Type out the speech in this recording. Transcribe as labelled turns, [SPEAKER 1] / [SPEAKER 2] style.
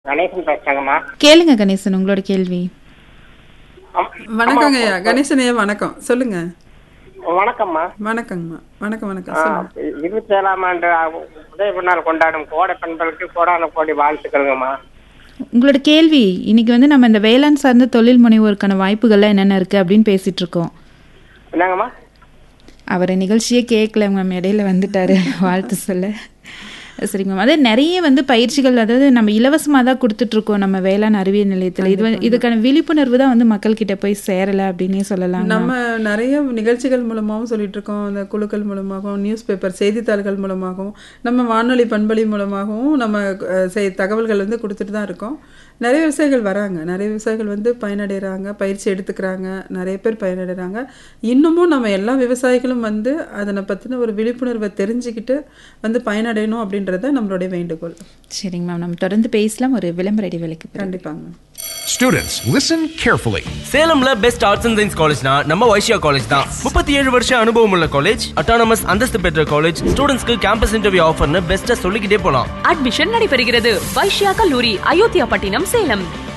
[SPEAKER 1] கணேசன் பேசுறேங்கம்மா
[SPEAKER 2] கேளுங்க கணேசன் உங்களோட கேள்வி
[SPEAKER 1] ஆம்.
[SPEAKER 3] வணக்கங்க ஐயா கணேசன் ஐயா வணக்கம் சொல்லுங்க
[SPEAKER 1] வணக்கம்மா
[SPEAKER 3] வணக்கங்கம்மா வணக்கம் வணக்கம்
[SPEAKER 1] ஆ,
[SPEAKER 3] சொல்லுங்க
[SPEAKER 1] இருபத்தி ஏழாம் ஆண்டு உதய பின்னால் கொண்டாடும் கோடை பெண்களுக்கு கோடான கோடி வாழ்த்துக்கள்ங்கம்மா
[SPEAKER 2] உங்களோட கேள்வி இன்னைக்கு வந்து நம்ம இந்த வேளாண் சார்ந்த தொழில் முனைவோருக்கான வாய்ப்புகள்லாம் என்னென்ன இருக்கு அப்படின்னு பேசிட்டு இருக்கோம்
[SPEAKER 1] என்னங்கம்மா
[SPEAKER 2] அவர் நிகழ்ச்சியே கேட்கல மேம் இடையில வந்துட்டாரு வாழ்த்து சொல்ல சரிங்க மேம் அதே நிறைய வந்து பயிற்சிகள் அதாவது நம்ம இலவசமாக தான் கொடுத்துட்ருக்கோம் நம்ம வேளாண் அறிவியல் நிலையத்தில் இது வந்து இதுக்கான விழிப்புணர்வு தான் வந்து மக்கள்கிட்ட போய் சேரலை அப்படின்னே சொல்லலாம்
[SPEAKER 3] நம்ம நிறைய நிகழ்ச்சிகள் மூலமாகவும் சொல்லிட்டு இருக்கோம் அந்த குழுக்கள் மூலமாகவும் நியூஸ் பேப்பர் செய்தித்தாள்கள் மூலமாகவும் நம்ம வானொலி பண்பொலி மூலமாகவும் நம்ம அஹ், செய் தகவல்கள் வந்து கொடுத்துட்டு தான் இருக்கோம் நிறைய விவசாயிகள் வராங்க நிறைய விவசாயிகள் வந்து பயனடைகிறாங்க பயிற்சி எடுத்துக்கிறாங்க நிறைய பேர் பயனடைகிறாங்க இன்னமும் நம்ம எல்லா விவசாயிகளும் வந்து அதனை பற்றின ஒரு விழிப்புணர்வை தெரிஞ்சுக்கிட்டு வந்து பயனடையணும் அப்படின்றத நம்மளுடைய வேண்டுகோள்
[SPEAKER 2] சரிங்க மேம் நம்ம தொடர்ந்து பேசலாம் ஒரு விளம்பர இடைவேளைக்கு பிறகு.
[SPEAKER 3] கண்டிப்பாங்க
[SPEAKER 4] Students, listen carefully.
[SPEAKER 5] சேலம்ல பெஸ்ட் ஆர்ட்ஸ் அண்ட் சயின்ஸ் காலேஜ்னா நம்ம வைஷ்யா காலேஜ் தான் முப்பத்தி ஏழு வருஷம் அனுபவம் உள்ள காலேஜ் அட்டானமஸ் அந்தஸ்து பெற்ற காலேஜ் ஸ்டூடெண்ட்ஸ்க்கு கேம்பஸ் இன்டர்வியூ ஆஃபர்னு பெஸ்ட்டா சொல்லிக்கிட்டே போலாம்
[SPEAKER 6] அட்மிஷன் நடைபெறுகிறது வைஷ்யா கல்லூரி அயோத்தியா பட்டினம் சேலம்